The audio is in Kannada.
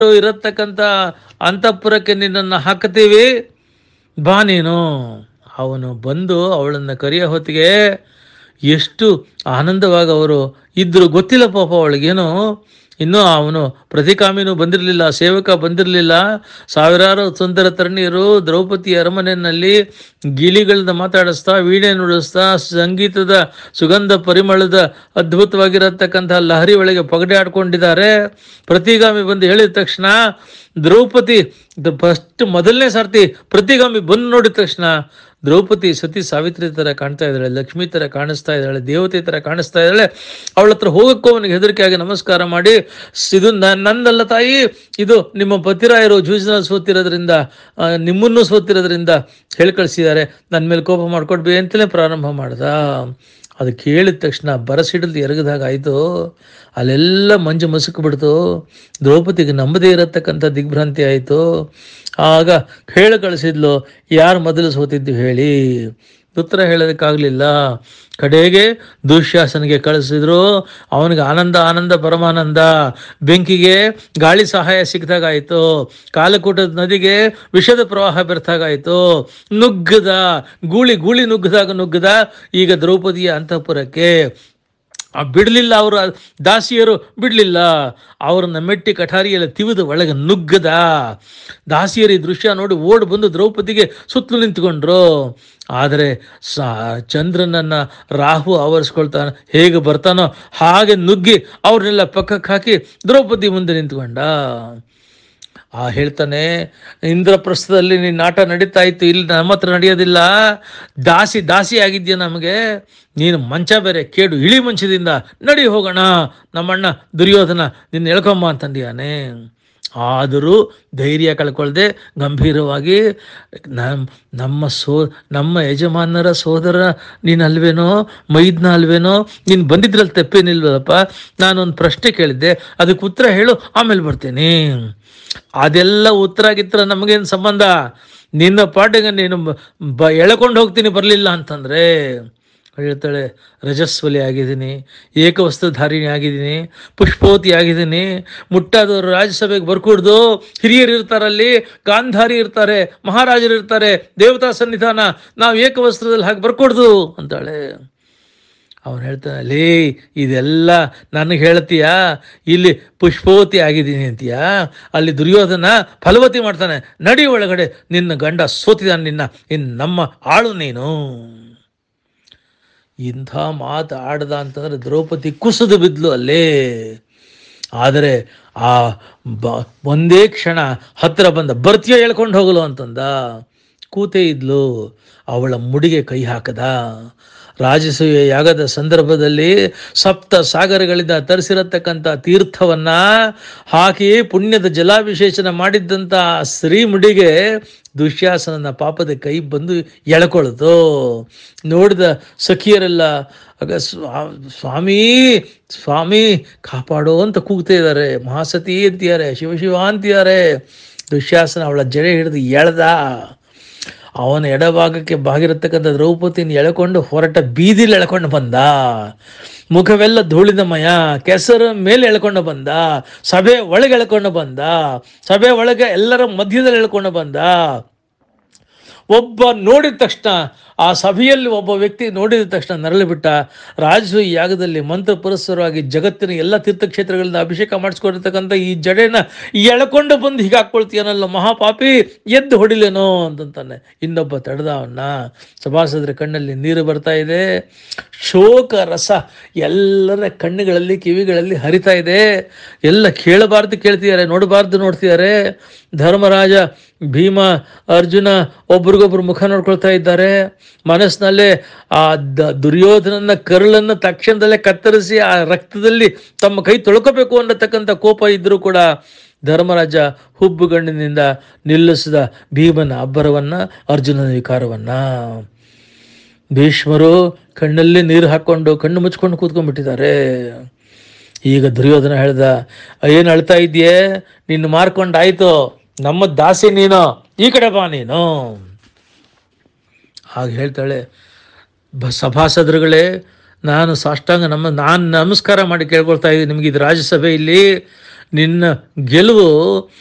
ಇರತಕ್ಕಂಥ ಅಂತಃಪುರಕ್ಕೆ ನಿನ್ನನ್ನು ಹಾಕುತ್ತೀವಿ ಬಾ ನೀನು ಅವನು ಬಂದು ಅವಳನ್ನು ಕರೆಯೋ ಹೊತ್ತಿಗೆ ಎಷ್ಟು ಆನಂದವಾಗಿ ಅವರು ಇದ್ರು ಗೊತ್ತಿಲ್ಲ ಪಾಪ ಅವಳಿಗೇನು ಇನ್ನೂ ಅವನು ಪ್ರತಿಕಾಮಿನೂ ಬಂದಿರಲಿಲ್ಲ ಸೇವಕ ಬಂದಿರಲಿಲ್ಲ ಸಾವಿರಾರು ಸುಂದರ ತರುಣಿಯರು ದ್ರೌಪದಿ ಅರಮನೆಯಲ್ಲಿ ಗಿಳಿಗಳನ್ನ ಮಾತಾಡಿಸ್ತಾ ವೀಣೆ ನುಡಿಸ್ತಾ ಸಂಗೀತದ ಸುಗಂಧ ಪರಿಮಳದ ಅದ್ಭುತವಾಗಿರತಕ್ಕಂಥ ಲಹರಿ ಒಳಗೆ ಪಗಡೆ ಆಡ್ಕೊಂಡಿದ್ದಾರೆ ಪ್ರತಿಗಾಮಿ ಬಂದು ಹೇಳಿದ ತಕ್ಷಣ ದ್ರೌಪದಿ ಫಸ್ಟ್ ಮೊದಲನೇ ಸರ್ತಿ ಪ್ರತಿಗಾಮಿ ಬಂದು ನೋಡಿದ ತಕ್ಷಣ ದ್ರೌಪದಿ ಸತಿ ಸಾವಿತ್ರಿ ತರ ಕಾಣ್ತಾ ಇದ್ದಾಳೆ ಲಕ್ಷ್ಮಿ ತರ ಕಾಣಿಸ್ತಾ ಇದ್ದಾಳೆ ದೇವತೆ ತರ ಕಾಣಿಸ್ತಾ ಇದ್ದಾಳೆ ಅವಳ ಹತ್ರ ಹೋಗಕ್ಕೂ ಅವನಿಗೆ ಹೆದರಿಕೆಯಾಗಿ ನಮಸ್ಕಾರ ಮಾಡಿ ಸ್- ಇದು ನ- ನಂದಲ್ಲ ತಾಯಿ ಇದು ನಿಮ್ಮ ಪತಿರಾಯರು ಜೂಜಿನ ಸೋತಿರೋದ್ರಿಂದ ಆ, ನಿಮ್ಮನ್ನು ಸೋತಿರೋದ್ರಿಂದ ಹೇಳಿ ಕಳಿಸಿದ್ದಾರೆ ನನ್ನ ಮೇಲೆ ಕೋಪ ಮಾಡ್ಕೊಡ್ಬಿ ಅಂತಲೇ ಪ್ರಾರಂಭ ಮಾಡ್ದ ಅದು ಕೇಳಿದ ತಕ್ಷಣ ಬರಸಿಡಲು ಎರಗದಾಗ ಆಯಿತು ಅಲ್ಲೆಲ್ಲ ಮಂಜು ಮಸುಕು ಬಿಡ್ತು ದ್ರೌಪದಿಗೆ ನಂಬದೇ ಇರತಕ್ಕಂಥ ದಿಗ್ಭ್ರಾಂತಿ ಆಯಿತು ಆಗ ಹೇಳಿ ಕಳಿಸಿದ್ಲು ಯಾರು ಮೊದಲು ಸೋತಿದ್ದು ಹೇಳಿ ಉತ್ತರ ಹೇಳೋದಕ್ಕಾಗಲಿಲ್ಲ ಕಡೆಗೆ ದುಶ್ಯಾಸನಿಗೆ ಕಳಿಸಿದ್ರು ಅವನಿಗೆ ಆನಂದ ಆನಂದ ಪರಮಾನಂದ ಬೆಂಕಿಗೆ ಗಾಳಿ ಸಹಾಯ ಸಿಕ್ಕಿದಾಗಾಯಿತು ಕಾಲಕೂಟದ ನದಿಗೆ ವಿಷದ ಪ್ರವಾಹ ಬೆರ್ತಾಗಾಯಿತು ನುಗ್ಗದ ಗೂಳಿ ಗೂಳಿ ನುಗ್ಗದಾಗ ನುಗ್ಗದ ಈಗ ದ್ರೌಪದಿಯ ಅಂತಃಪುರಕ್ಕೆ ಆ ಬಿಡಲಿಲ್ಲ ಅವರು ದಾಸಿಯರು ಬಿಡಲಿಲ್ಲ ಅವರನ್ನ ಮೆಟ್ಟಿ ಕಠಾರಿಯಲ್ಲಿ ತಿವಿದು ಒಳಗೆ ನುಗ್ಗದ ದಾಸಿಯರು ಈ ದೃಶ್ಯ ನೋಡಿ ಓಡ್ ಬಂದು ದ್ರೌಪದಿಗೆ ಸುತ್ತಲೂ ನಿಂತ್ಕೊಂಡ್ರು ಆದರೆ ಸಾ ಚಂದ್ರನನ್ನ ರಾಹು ಆವರಿಸ್ಕೊಳ್ತಾನೆ ಹೇಗೆ ಬರ್ತಾನೋ ಹಾಗೆ ನುಗ್ಗಿ ಅವ್ರನ್ನೆಲ್ಲ ಪಕ್ಕಕ್ಕೆ ಹಾಕಿ ದ್ರೌಪದಿ ಮುಂದೆ ನಿಂತ್ಕೊಂಡ ಆ ಹೇಳ್ತಾನೆ ಇಂದ್ರಪ್ರಸ್ಥದಲ್ಲಿ ನಿನ್ನ ನಾಟ ನಡೀತಾ ಇತ್ತು ಇಲ್ಲಿ ನಮ್ಮ ಹತ್ರ ನಡೆಯೋದಿಲ್ಲ ದಾಸಿ ದಾಸಿ ಆಗಿದ್ಯಾ ನಮಗೆ ನೀನು ಮಂಚ ಬೇರೆ ಕೇಡು ಇಳಿ ಮಂಚದಿಂದ ನಡಿ ಹೋಗೋಣ ನಮ್ಮಣ್ಣ ದುರ್ಯೋಧನ ನಿನ್ನ ಎಳ್ಕೊಂಬ ಅಂತಂದಿಯಾನೆ ಆದರೂ ಧೈರ್ಯ ಕಳ್ಕೊಳ್ದೆ ಗಂಭೀರವಾಗಿ ನಮ್ ನಮ್ಮ ಸೋ ನಮ್ಮ ಯಜಮಾನರ ಸೋದರ ನೀನು ಅಲ್ವೇನೋ ಮೈದ್ನ ಅಲ್ವೇನೋ ನೀನು ಬಂದಿದ್ರಲ್ಲಿ ತಪ್ಪೇನಿಲ್ವಲ್ಲಪ್ಪ ನಾನೊಂದು ಪ್ರಶ್ನೆ ಕೇಳಿದ್ದೆ ಅದಕ್ಕೆ ಉತ್ತರ ಹೇಳು ಆಮೇಲೆ ಬರ್ತೀನಿ ಅದೆಲ್ಲ ಉತ್ತರ ಗಿತ್ತರ ನಮಗೇನು ಸಂಬಂಧ ನಿನ್ನ ಪಾಟಿಗೆ ನೀನು ಬ- ಬ ಎಳ್ಕೊಂಡು ಹೋಗ್ತೀನಿ ಬರಲಿಲ್ಲ ಅಂತಂದ್ರೆ ಹೇಳ್ತಾಳೆ ರಜಸ್ವಲಿ ಆಗಿದ್ದೀನಿ ಏಕವಸ್ತ್ರಧಾರಿಣಿ ಆಗಿದ್ದೀನಿ ಪುಷ್ಪವತಿ ಆಗಿದ್ದೀನಿ ಮುಟ್ಟಾದವರು ರಾಜ್ಯಸಭೆಗೆ ಬರ್ಕೂಡ್ದು ಹಿರಿಯರು ಇರ್ತಾರಲ್ಲಿ ಗಾಂಧಾರಿ ಇರ್ತಾರೆ ಮಹಾರಾಜರು ಇರ್ತಾರೆ ದೇವತಾ ಸನ್ನಿಧಾನ ನಾವು ಏಕವಸ್ತ್ರದಲ್ಲಿ ಹಾಗೆ ಬರ್ಕೊಡ್ದು ಅಂತಾಳೆ ಅವನು ಹೇಳ್ತಾನೆ ಲೇ ಇದೆಲ್ಲ ನನಗೆ ಹೇಳ್ತೀಯಾ ಇಲ್ಲಿ ಪುಷ್ಪವತಿ ಆಗಿದ್ದೀನಿ ಅಂತೀಯಾ ಅಲ್ಲಿ ದುರ್ಯೋಧನ ಫಲವತಿ ಮಾಡ್ತಾನೆ ನಡಿ ಒಳಗಡೆ ನಿನ್ನ ಗಂಡ ಸೋತಿದ್ದಾನೆ ನಿನ್ನ ಇನ್ನು ನಮ್ಮ ಆಳು ನೀನು ಇಂಥ ಮಾತು ಆಡ್ದ ಅಂತಂದ್ರೆ ದ್ರೌಪದಿ ಕುಸಿದು ಬಿದ್ಲು ಅಲ್ಲೇ ಆದರೆ ಆ ಬ ಒಂದೇ ಕ್ಷಣ ಹತ್ತಿರ ಬಂದ ಬರ್ತೀಯ ಹೇಳ್ಕೊಂಡು ಹೋಗಲು ಅಂತಂದ ಕೂತೇ ಇದ್ಲು ಅವಳ ಮುಡಿಗೆ ಕೈ ಹಾಕದ ರಾಜಸೂಯ ಯಾಗದ ಸಂದರ್ಭದಲ್ಲಿ ಸಪ್ತ ಸಾಗರಗಳಿಂದ ತರಿಸಿರತಕ್ಕಂಥ ತೀರ್ಥವನ್ನ ಹಾಕಿ ಪುಣ್ಯದ ಜಲಾಭಿಷೇಚನ ಮಾಡಿದ್ದಂಥ ಆ ಶ್ರೀಮುಡಿಗೆ ದುಶ್ಯಾಸನನ ಪಾಪದ ಕೈ ಬಂದು ಎಳ್ಕೊಳ್ತು ನೋಡಿದ ಸಖಿಯರೆಲ್ಲ ಆಗ ಸ್ವಾ- ಸ್ವಾಮಿ ಸ್ವಾಮಿ ಕಾಪಾಡೋ ಅಂತ ಕೂಗ್ತಾ ಇದ್ದಾರೆ ಮಹಾಸತಿ ಅಂತಿದ್ದಾರೆ ಶಿವಶಿವ ಅಂತಿದ್ದಾರೆ ದುಶ್ಯಾಸನ ಅವಳ ಜಡೆ ಹಿಡಿದು ಎಳ್ದ ಅವನ ಎಡಭಾಗಕ್ಕೆ ಬಾಗಿರತಕ್ಕಂಥ ದ್ರೌಪದಿನ ಎಳ್ಕೊಂಡು ಹೊರಟ ಬೀದಿಲಿ ಎಳ್ಕೊಂಡು ಬಂದ ಮುಖವೆಲ್ಲ ಧೂಳಿನಮಯ ಕೆಸರ ಮೇಲೆ ಎಳ್ಕೊಂಡು ಬಂದ ಸಭೆ ಒಳಗೆ ಎಳ್ಕೊಂಡು ಬಂದ ಸಭೆ ಒಳಗೆ ಎಲ್ಲರ ಮಧ್ಯದಲ್ಲಿ ಎಳ್ಕೊಂಡು ಬಂದ ಒಬ್ಬ ನೋಡಿದ ತಕ್ಷಣ ಆ ಸಭೆಯಲ್ಲಿ ಒಬ್ಬ ವ್ಯಕ್ತಿ ನೋಡಿದ ತಕ್ಷಣ ನರಳಿ ಬಿಟ್ಟ ರಾಜಸೂಯ ಯಾಗದಲ್ಲಿ ಮಂತ್ರ ಪುರಸ್ಸರವಾಗಿ ಜಗತ್ತಿನ ಎಲ್ಲ ತೀರ್ಥಕ್ಷೇತ್ರಗಳಿಂದ ಅಭಿಷೇಕ ಮಾಡಿಸ್ಕೊಂಡಿರ್ತಕ್ಕಂಥ ಈ ಜಡೆನ ಎಳ್ಕೊಂಡು ಬಂದು ಹೀಗೆ ಹಾಕ್ಕೊಳ್ತೀಯನಲ್ಲ ಮಹಾಪಾಪಿ ಎದ್ದು ಹೊಡಿಲೇನೋ ಅಂತಂತಾನೆ ಇನ್ನೊಬ್ಬ ತಡೆದ ಅವನ್ನ ಸಭಾಸದರ ಕಣ್ಣಲ್ಲಿ ನೀರು ಬರ್ತಾ ಇದೆ ಶೋಕ ರಸ ಎಲ್ಲರ ಕಣ್ಣುಗಳಲ್ಲಿ ಕಿವಿಗಳಲ್ಲಿ ಹರಿತಾ ಇದೆ ಎಲ್ಲ ಕೇಳಬಾರ್ದು ಕೇಳ್ತಿದ್ದಾರೆ ನೋಡಬಾರ್ದು ನೋಡ್ತಿದ್ದಾರೆ ಧರ್ಮರಾಜ ಭೀಮ ಅರ್ಜುನ ಒಬ್ರಿಗೊಬ್ರು ಮುಖ ನೋಡ್ಕೊಳ್ತಾ ಇದ್ದಾರೆ ಮನಸ್ಸಿನಲ್ಲೇ ಆ ದ- ದುರ್ಯೋಧನನ ಕರುಳನ್ನು ತಕ್ಷಣದಲ್ಲೇ ಕತ್ತರಿಸಿ ಆ ರಕ್ತದಲ್ಲಿ ತಮ್ಮ ಕೈ ತೊಳ್ಕೋಬೇಕು ಅನ್ನತಕ್ಕಂಥ ಕೋಪ ಇದ್ರೂ ಕೂಡ ಧರ್ಮರಾಜ ಹುಬ್ಬುಗಣ್ಣಿನಿಂದ ನಿಲ್ಲಿಸಿದ ಭೀಮನ ಅಬ್ಬರವನ್ನ ಅರ್ಜುನನ ವಿಕಾರವನ್ನ ಭೀಷ್ಮರು ಕಣ್ಣಲ್ಲಿ ನೀರು ಹಾಕೊಂಡು ಕಣ್ಣು ಮುಚ್ಕೊಂಡು ಕೂತ್ಕೊಂಡ್ಬಿಟ್ಟಿದ್ದಾರೆ ಈಗ ದುರ್ಯೋಧನ ಹೇಳ್ದ ಏನು ಅಳ್ತಾ ಇದೆಯೇ ನಿನ್ನ ಮಾರ್ಕೊಂಡಾಯ್ತು ನಮ್ಮ ದಾಸಿ ನೀನು ಈ ಕಡೆ ಬಾ ನೀನು ಹಾಗೆ ಹೇಳ್ತಾಳೆ ಬ ಸಭಾಸದರುಗಳೇ ನಾನು ಸಾಷ್ಟಾಂಗ ನಮ್ಮ ನಾನು ನಮಸ್ಕಾರ ಮಾಡಿ ಕೇಳ್ಕೊಳ್ತಾ ಇದ್ದೀನಿ ನಿಮಗೆ ಇದು ರಾಜ್ಯಸಭೆ ಇಲ್ಲಿ ನಿನ್ನ ಗೆಲುವು